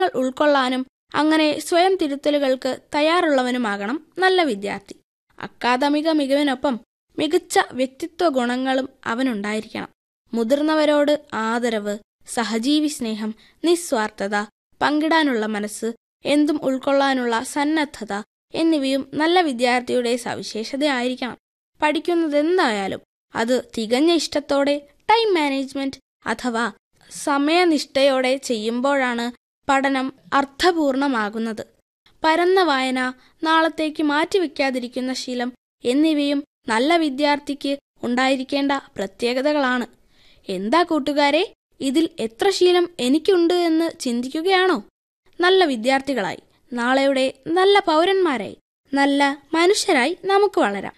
ഉൾക്കൊള്ളാനും അങ്ങനെ സ്വയം തിരുത്തലുകൾക്ക് തയ്യാറുള്ളവനുമാകണം നല്ല വിദ്യാർത്ഥി അക്കാദമിക മികവിനൊപ്പം മികച്ച വ്യക്തിത്വ ഗുണങ്ങളും അവനുണ്ടായിരിക്കണം മുതിർന്നവരോട് ആദരവ് സഹജീവി സ്നേഹം നിസ്വാർത്ഥത പങ്കിടാനുള്ള മനസ്സ് എന്തും ഉൾക്കൊള്ളാനുള്ള സന്നദ്ധത എന്നിവയും നല്ല വിദ്യാർത്ഥിയുടെ സവിശേഷതയായിരിക്കണം പഠിക്കുന്നതെന്തായാലും അത് തികഞ്ഞ ഇഷ്ടത്തോടെ ടൈം മാനേജ്മെന്റ് അഥവാ സമയനിഷ്ഠയോടെ ചെയ്യുമ്പോഴാണ് പഠനം അർത്ഥപൂർണമാകുന്നത് പരന്ന വായന നാളത്തേക്ക് മാറ്റിവെക്കാതിരിക്കുന്ന ശീലം എന്നിവയും നല്ല വിദ്യാർത്ഥിക്ക് ഉണ്ടായിരിക്കേണ്ട പ്രത്യേകതകളാണ് എന്താ കൂട്ടുകാരെ ഇതിൽ എത്ര ശീലം എനിക്കുണ്ട് എന്ന് ചിന്തിക്കുകയാണോ നല്ല വിദ്യാർത്ഥികളായി നാളെയുടെ നല്ല പൗരന്മാരായി നല്ല മനുഷ്യരായി നമുക്ക് വളരാം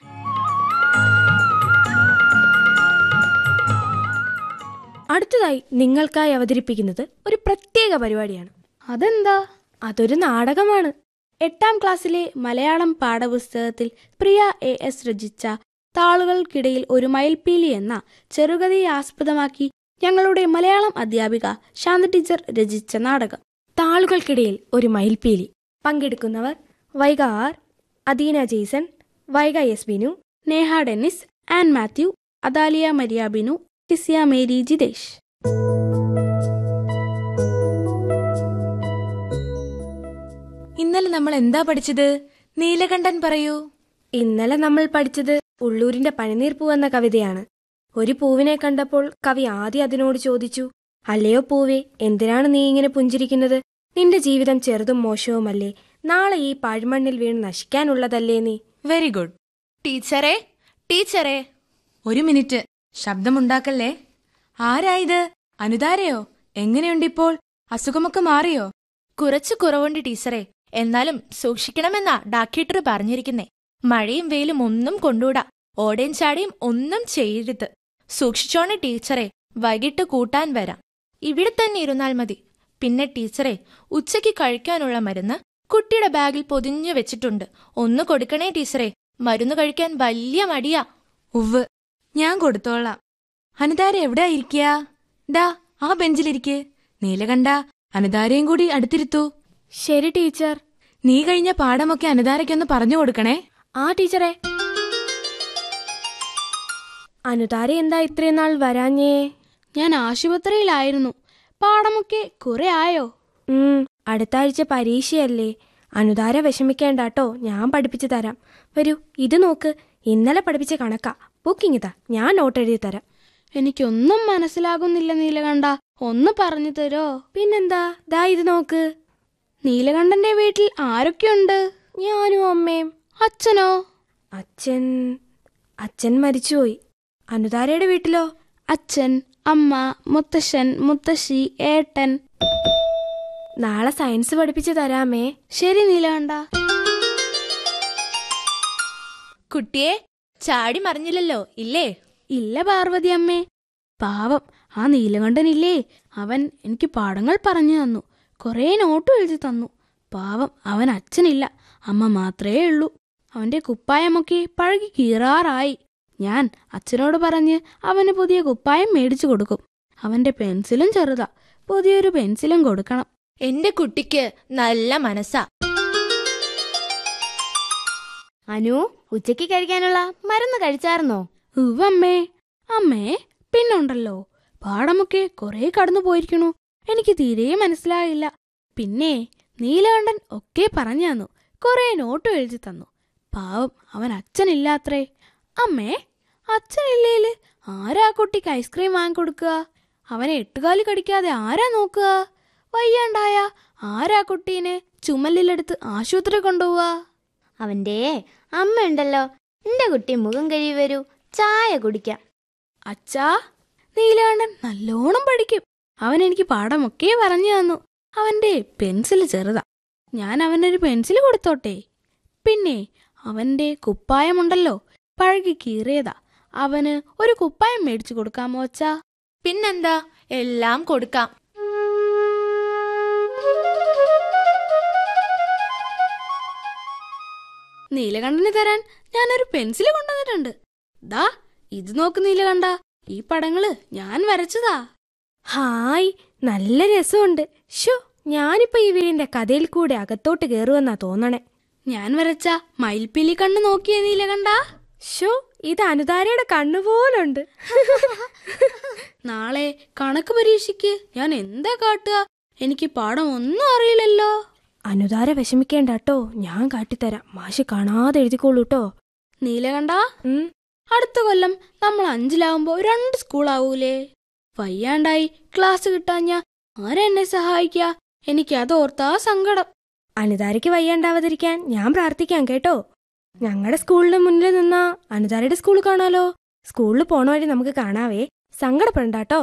അടുത്തതായി നിങ്ങൾക്കായി അവതരിപ്പിക്കുന്നത് ഒരു പ്രത്യേക പരിപാടിയാണ് അതെന്താ അതൊരു നാടകമാണ് എട്ടാം ക്ലാസ്സിലെ മലയാളം പാഠപുസ്തകത്തിൽ പ്രിയ എ എസ് രചിച്ച താളുകൾക്കിടയിൽ ഒരു മയിൽപ്പീലി എന്ന ചെറുകഥയെ ആസ്പദമാക്കി ഞങ്ങളുടെ മലയാളം അധ്യാപിക ശാന്ത ടീച്ചർ രചിച്ച നാടകം താളുകൾക്കിടയിൽ ഒരു മയിൽപീലി പങ്കെടുക്കുന്നവർ Vaiga R Adeena Jaison Vaiga S Binu Neha Dennis Ann Mathew Adalia Maria Binu Tisia Mary Jithesh ഇന്നലെ നമ്മൾ എന്താ പഠിച്ചത് നീലകണ്ഠൻ പറയൂ ഇന്നലെ നമ്മൾ പഠിച്ചത് ഉള്ളൂരിന്റെ പനിനീർ പൂ എന്ന കവിതയാണ് ഒരു പൂവിനെ കണ്ടപ്പോൾ കവി ആദ്യം അതിനോട് ചോദിച്ചു അല്ലയോ പൂവേ എന്തിനാണ് നീ ഇങ്ങനെ പുഞ്ചിരിക്കുന്നത് നിന്റെ ജീവിതം ചെറുതും മോശവുമല്ലേ നാളെ ഈ പാഴ്മണ്ണിൽ വീണ് നശിക്കാനുള്ളതല്ലേ നീ വെരി ഗുഡ് ടീച്ചറെ ടീച്ചറെ ഒരു മിനിറ്റ് ശബ്ദമുണ്ടാക്കല്ലേ ആരായത് അനുതാരയോ എങ്ങനെയുണ്ടിപ്പോൾ അസുഖമൊക്കെ മാറിയോ കുറച്ച് കുറവുണ്ട് ടീച്ചറെ എന്നാലും സൂക്ഷിക്കണമെന്നാ ഡാക്ടർ പറഞ്ഞിരിക്കുന്നേ മഴയും വെയിലും ഒന്നും കൊണ്ടൂടാ ഓടയും ചാടിയും ഒന്നും ചെയ്യരുത് സൂക്ഷിച്ചോണേ ടീച്ചറെ വൈകിട്ട് കൂട്ടാൻ വരാം ഇവിടെ തന്നെ ഇരുന്നാൽ മതി പിന്നെ ടീച്ചറെ ഉച്ചയ്ക്ക് കഴിക്കാനുള്ള മരുന്ന് കുട്ടിയുടെ ബാഗിൽ പൊതിഞ്ഞു വെച്ചിട്ടുണ്ട് ഒന്ന് കൊടുക്കണേ ടീച്ചറെ മരുന്ന് കഴിക്കാൻ വലിയ മടിയാ ഉവ് ഞാൻ കൊടുത്തോളാം അനുതാര എവിടെയാ ഇരിക്കുക ഡാ ആ ബെഞ്ചിലിരിക്ക് നീലകണ്ഠ അനുതാരയും കൂടി അടുത്തിരുത്തു ശരി ടീച്ചർ നീ കഴിഞ്ഞ പാഠമൊക്കെ അനുതാരയ്ക്കൊന്ന് പറഞ്ഞു കൊടുക്കണേ ആ ടീച്ചറെ അനുതാര എന്താ ഇത്രയും നാൾ വരാഞ്ഞേ ഞാൻ ആശുപത്രിയിലായിരുന്നു പാഠമൊക്കെ കുറെ ആയോ ഉം അടുത്ത ആഴ്ച പരീക്ഷയല്ലേ അനുതാര വിഷമിക്കേണ്ടാട്ടോ ഞാൻ പഠിപ്പിച്ചു തരാം വരൂ ഇത് നോക്ക് ഇന്നലെ പഠിപ്പിച്ച കണക്കാ ബുക്കിംഗ് ഇതാ ഞാൻ നോട്ട് എഴുതി തരാം എനിക്കൊന്നും മനസ്സിലാകുന്നില്ല നീലകണ്ഠ ഒന്ന് പറഞ്ഞു തരോ പിന്നെന്താ ദാ ഇത് നോക്ക് നീലകണ്ഠന്റെ വീട്ടിൽ ആരൊക്കെയുണ്ട് ഞാനും അമ്മയും അച്ഛനോ അച്ഛൻ അച്ഛൻ മരിച്ചുപോയി അനുതാരയുടെ വീട്ടിലോ അച്ഛൻ അമ്മ മുത്തശ്ശൻ മുത്തശ്ശി ഏട്ടൻ നാളെ സയൻസ് പഠിപ്പിച്ചു തരാമേ ശരി നീലകണ്ഠ കുട്ടിയെ ചാടി മറിഞ്ഞില്ലല്ലോ ഇല്ലേ ഇല്ല പാർവതി അമ്മേ പാവം ആ നീലകണ്ഠനില്ലേ അവൻ എനിക്ക് പാഠങ്ങൾ പറഞ്ഞു തന്നു കുറേ നോട്ടും എഴുതി തന്നു പാവം അവൻ അച്ഛനില്ല അമ്മ മാത്രമേ ഉള്ളൂ അവന്റെ കുപ്പായമൊക്കെ പഴകി കീറാറായി ഞാൻ അച്ഛനോട് പറഞ്ഞ് അവന് പുതിയ കുപ്പായം മേടിച്ചു കൊടുക്കും അവന്റെ പെൻസിലും ചെറുതാ പുതിയൊരു പെൻസിലും കൊടുക്കണം എന്റെ കുട്ടിക്ക് നല്ല മനസ്സാ അനു ഉച്ചയ്ക്ക് കഴിക്കാനുള്ള മരുന്ന് കഴിച്ചായിരുന്നോ ഉവ്വമ്മേ അമ്മേ പിന്നുണ്ടല്ലോ പാടമൊക്കെ കുറെ കടന്നു പോയിരിക്കണു എനിക്ക് തീരെ മനസ്സിലായില്ല പിന്നെ നീലകണ്ഠൻ ഒക്കെ പറഞ്ഞു തന്നു കുറെ നോട്ടും എഴുതി തന്നു പാവം അവൻ അച്ഛനില്ലാത്രേ അമ്മേ അച്ഛനില്ലേല് ആരാ ആ കുട്ടിക്ക് ഐസ്ക്രീം വാങ്ങിക്കൊടുക്കുക അവനെ എട്ടുകാലി കടിക്കാതെ ആരാ നോക്കുക വയ്യാണ്ടായ ആരാ കുട്ടീനെ ചുമലിലെടുത്ത് ആശുപത്രി കൊണ്ടുപോവാ അവന്റെ അമ്മ ഉണ്ടല്ലോ എന്റെ കുട്ടി മുഖം കഴുകി വരൂ ചായ കുടിക്കാം അച്ഛാ നീലകണ്ഠൻ നല്ലോണം പഠിക്കും അവൻ എനിക്ക് പാഠമൊക്കെ പറഞ്ഞു തന്നു അവന്റെ പെൻസിൽ ചെറുതാ ഞാൻ അവനൊരു പെൻസിൽ കൊടുത്തോട്ടെ പിന്നെ അവന്റെ കുപ്പായമുണ്ടല്ലോ പഴകി കീറിയതാ അവന് ഒരു കുപ്പായം മേടിച്ചു കൊടുക്കാമോ അച്ഛാ പിന്നെന്താ എല്ലാം കൊടുക്കാം നീലകണ്ഠന് തരാൻ ഞാനൊരു പെൻസിൽ കൊണ്ടുവന്നിട്ടുണ്ട് ദാ ഇത് നോക്ക് നീലകണ്ഠ ഈ പടങ്ങള് ഞാൻ വരച്ചതാ ഹായ് നല്ല രസമുണ്ട് ഷോ ഞാനിപ്പോ ഈ വീടിന്റെ കഥയിൽ കൂടെ അകത്തോട്ട് കയറുമെന്നാ തോന്നണേ ഞാൻ വരച്ച മയിൽപ്പിലി കണ്ണ് നോക്കിയ നീലകണ്ട ഷോ ഇത് അനുതാരയുടെ കണ്ണുപോലുണ്ട് നാളെ കണക്ക് പരീക്ഷയ്ക്ക് ഞാൻ എന്താ കാട്ടുക എനിക്ക് പാഠം ഒന്നും അറിയില്ലല്ലോ അനുതാര വിഷമിക്കേണ്ട കേട്ടോ ഞാൻ കാട്ടിത്തരാം മാഷ് കാണാതെ എഴുതിക്കോളൂ കേട്ടോ നീലകണ്ട ഉം അടുത്ത കൊല്ലം നമ്മൾ അഞ്ചിലാവുമ്പോ രണ്ട് സ്കൂളാവൂലേ വയ്യാണ്ടായി ക്ലാസ് കിട്ടാഞ്ഞ ആരെന്നെ സഹായിക്ക എനിക്ക് അതോർത്താ സങ്കടം അനുതാരയ്ക്ക് വയ്യാണ്ടാവാതിരിക്കാൻ ഞാൻ പ്രാർത്ഥിക്കാം കേട്ടോ ഞങ്ങളുടെ സ്കൂളിന് മുന്നിൽ നിന്നാ അനുതാരയുടെ സ്കൂൾ കാണാലോ സ്കൂളിൽ പോണ വഴി നമുക്ക് കാണാവേ സങ്കടപ്പെടണ്ട കേട്ടോ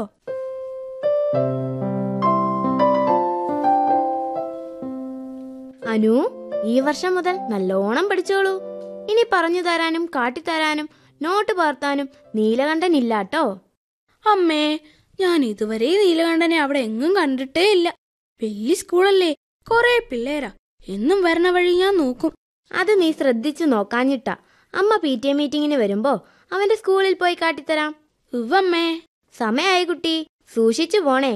അനു ഈ വർഷം മുതൽ നല്ലോണം പഠിച്ചോളൂ ഇനി പറഞ്ഞു തരാനും കാട്ടിത്തരാനും നോട്ട് പകർത്താനും നീലകണ്ഠൻ ഇല്ലാട്ടോ അമ്മേ ഞാൻ ഇതുവരെ നീലകണ്ഠനെ അവിടെ എങ്ങും കണ്ടിട്ടേ ഇല്ല വലിയ സ്കൂളല്ലേ കൊറേ പിള്ളേരാ എന്നും വരണ വഴി ഞാൻ നോക്കും അത് നീ ശ്രദ്ധിച്ചു നോക്കാഞ്ഞിട്ടാ അമ്മ പി ടി എ മീറ്റിങ്ങിന് വരുമ്പോ അവന്റെ സ്കൂളിൽ പോയി കാട്ടിത്തരാം ഉവ്വമ്മേ സമയായി കുട്ടി സൂക്ഷിച്ചു പോണേ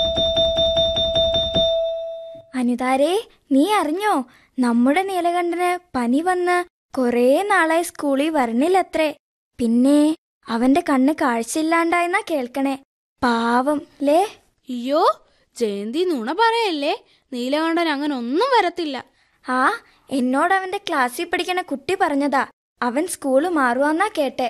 അനിതാരേ നീ അറിഞ്ഞോ നമ്മുടെ നീലകണ്ഠന് പനി വന്ന് കുറേ നാളായി സ്കൂളിൽ വരണില്ലത്രേ പിന്നെ അവന്റെ കണ്ണ് കാഴ്ചയില്ലാണ്ടായെന്നാ കേൾക്കണേ പാവം ലേ അയ്യോ ജയന്തി നുണ പറയല്ലേ നീലകണ്ഠൻ അങ്ങനെ ഒന്നും വരത്തില്ല ആ എന്നോട് അവന്റെ ക്ലാസ്സിൽ പഠിക്കണ കുട്ടി പറഞ്ഞതാ അവൻ സ്കൂള് മാറുവാന്നാ കേട്ടെ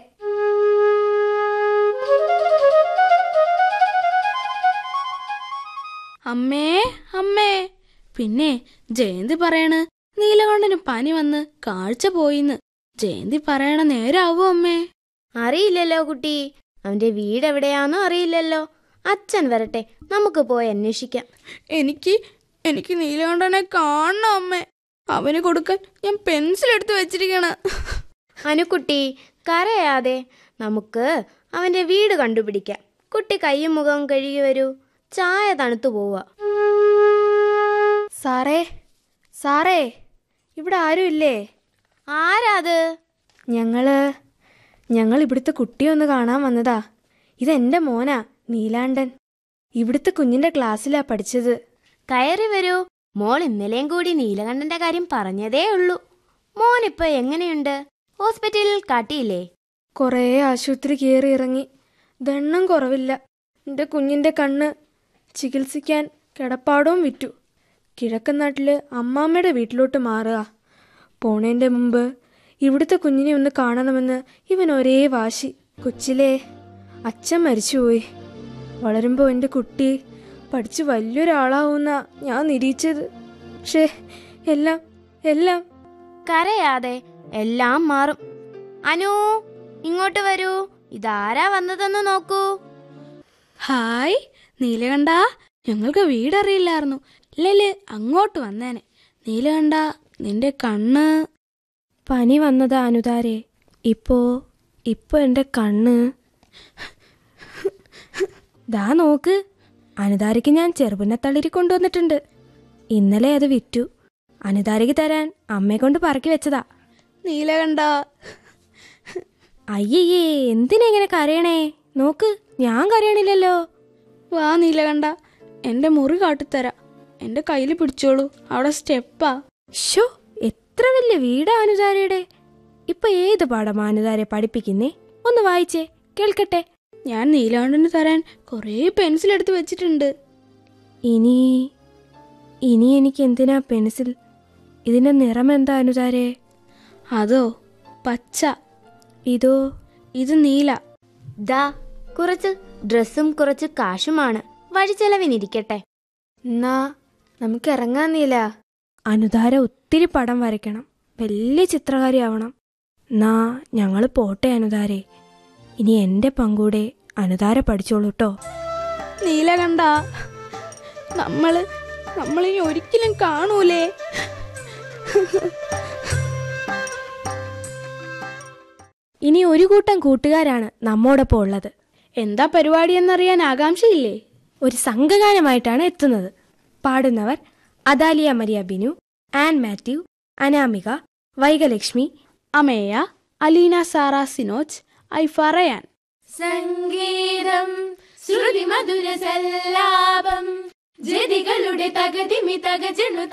അമ്മേ അമ്മേ പിന്നെ ജയന്തി പറയണ് നീലകണ്ഠന് പനി വന്ന് കാഴ്ച പോയിന്ന് ജയന്തി പറയണ നേരാവോ അമ്മേ അറിയില്ലല്ലോ കുട്ടി അവന്റെ വീട് എവിടെയാന്നോ അറിയില്ലല്ലോ അച്ഛൻ വരട്ടെ നമുക്ക് പോയി അന്വേഷിക്കാം എനിക്ക് എനിക്ക് നീലകണ്ഠനെ കാണണം അമ്മേ അവന് കൊടുക്കാൻ ഞാൻ പെൻസിൽ എടുത്ത് വെച്ചിരിക്കണ അനുക്കുട്ടി കരയാതെ നമുക്ക് അവന്റെ വീട് കണ്ടുപിടിക്കാം കുട്ടി കൈയും മുഖവും കഴുകി വരൂ ചായ തണുത്തു പോവാ സാറേ സാറേ ഇവിടെ ആരും ഇല്ലേ ആരാത് ഞങ്ങള് ഞങ്ങൾ ഇവിടുത്തെ കുട്ടിയൊന്ന് കാണാൻ വന്നതാ ഇതെന്റെ മോനാ നീലാണ്ടൻ ഇവിടുത്തെ കുഞ്ഞിന്റെ ക്ലാസ്സിലാ പഠിച്ചത് കയറി വരൂ മോൾ ഇന്നലെയും കൂടി നീലകണ്ഠന്റെ കാര്യം പറഞ്ഞതേ ഉള്ളൂ മോനിപ്പോ എങ്ങനെയുണ്ട് ഹോസ്പിറ്റലിൽ കാട്ടിയില്ലേ കുറേ ആശുപത്രി കയറി ഇറങ്ങി ദണ്ണം കുറവില്ല എൻ്റെ കുഞ്ഞിൻ്റെ കണ്ണ് ചികിത്സിക്കാൻ കിടപ്പാടവും വിറ്റു കിഴക്കൻ നാട്ടില് അമ്മാമ്മയുടെ വീട്ടിലോട്ട് മാറുക പോണേൻ്റെ മുമ്പ് ഇവിടുത്തെ കുഞ്ഞിനെ ഒന്ന് കാണണമെന്ന് ഇവൻ ഒരേ വാശി കൊച്ചിലെ അച്ഛൻ മരിച്ചുപോയി വളരുമ്പോൾ എൻ്റെ കുട്ടി പഠിച്ച് വലിയൊരാളാവുന്ന ഞാൻ നിരീക്ഷിച്ചത് പക്ഷേ എല്ലാം എല്ലാം കരയാതെ എല്ലാം മാറും അനു ഇങ്ങോട്ട് വരൂ ഇതാരാ വന്നതെന്ന് നോക്കൂ ഹായ് നീലകണ്ഠ ഞങ്ങൾക്ക് വീടറിയില്ലായിരുന്നു ഇല്ലല്ലേ അങ്ങോട്ട് വന്നേനെ നീലകണ്ഠ നിന്റെ കണ്ണ് പനി വന്നതാ അനുതാരെ ഇപ്പോ ഇപ്പൊ എന്റെ കണ്ണ് ദാ നോക്ക് അനുതാരയ്ക്ക് ഞാൻ ചെറുപിന്നത്തളിരി കൊണ്ടുവന്നിട്ടുണ്ട് ഇന്നലെ അത് വിറ്റു അനുതാരയ്ക്ക് തരാൻ അമ്മയെ കൊണ്ട് പറക്കി വെച്ചതാ നീലകണ്ഠ അയ്യയ്യേ എന്തിനാ ഇങ്ങനെ കരയണേ നോക്ക് ഞാൻ കരയണില്ലല്ലോ വാ നീലകണ്ഠ എന്റെ മുറി കാട്ടിത്തരാം എന്റെ കയ്യിൽ പിടിച്ചോളൂ അവിടെ സ്റ്റെപ്പാ ഷോ എത്ര വലിയ വീടാ അനുതാരയുടെ ഇപ്പൊ ഏത് പാഠമാ അനുതാരെ പഠിപ്പിക്കുന്നേ ഒന്ന് വായിച്ചേ കേൾക്കട്ടെ ഞാൻ നീലകണ്ഠന് തരാൻ കുറേ പെൻസിൽ എടുത്ത് വെച്ചിട്ടുണ്ട് ഇനി ഇനി എനിക്ക് എന്തിനാ പെൻസിൽ ഇതിന്റെ നിറം എന്താ അനുതാരെ അതോ പച്ച ഇതോ ഇത് നീല ദാ കുറച്ച് ഡ്രസ്സും കുറച്ച് കാശുമാണ് വഴിച്ചെലവിനിരിക്കട്ടെ എന്നാ നമുക്ക് ഇറങ്ങാന്നില്ല അനുതാര ഒത്തിരി പടം വരയ്ക്കണം വലിയ ചിത്രകാരിയാവണം എന്നാ ഞങ്ങൾ പോട്ടെ അനുതാരെ ഇനി എന്റെ പങ്കൂടെ അനുതാര പഠിച്ചോളൂ കേട്ടോ നീലകണ്ഠ നമ്മള് നമ്മളിനി ഒരിക്കലും കാണൂലേ ഇനി ഒരു കൂട്ടം കൂട്ടുകാരാണ് നമ്മോടൊപ്പം ഉള്ളത് എന്താ പരിപാടി എന്നറിയാൻ ആകാംക്ഷയില്ലേ ഒരു സംഘഗാനമായിട്ടാണ് എത്തുന്നത് പാടുന്നവർ Adalia Maria Binu Ann Mathew Anamika Vaigalakshmi Ameya Aleena Sara Sinoj Aifa Rayan സംഗീതം ശ്രുതി മധുര സല്ലാപം ജതികളുടെ തകതിമി തകജണു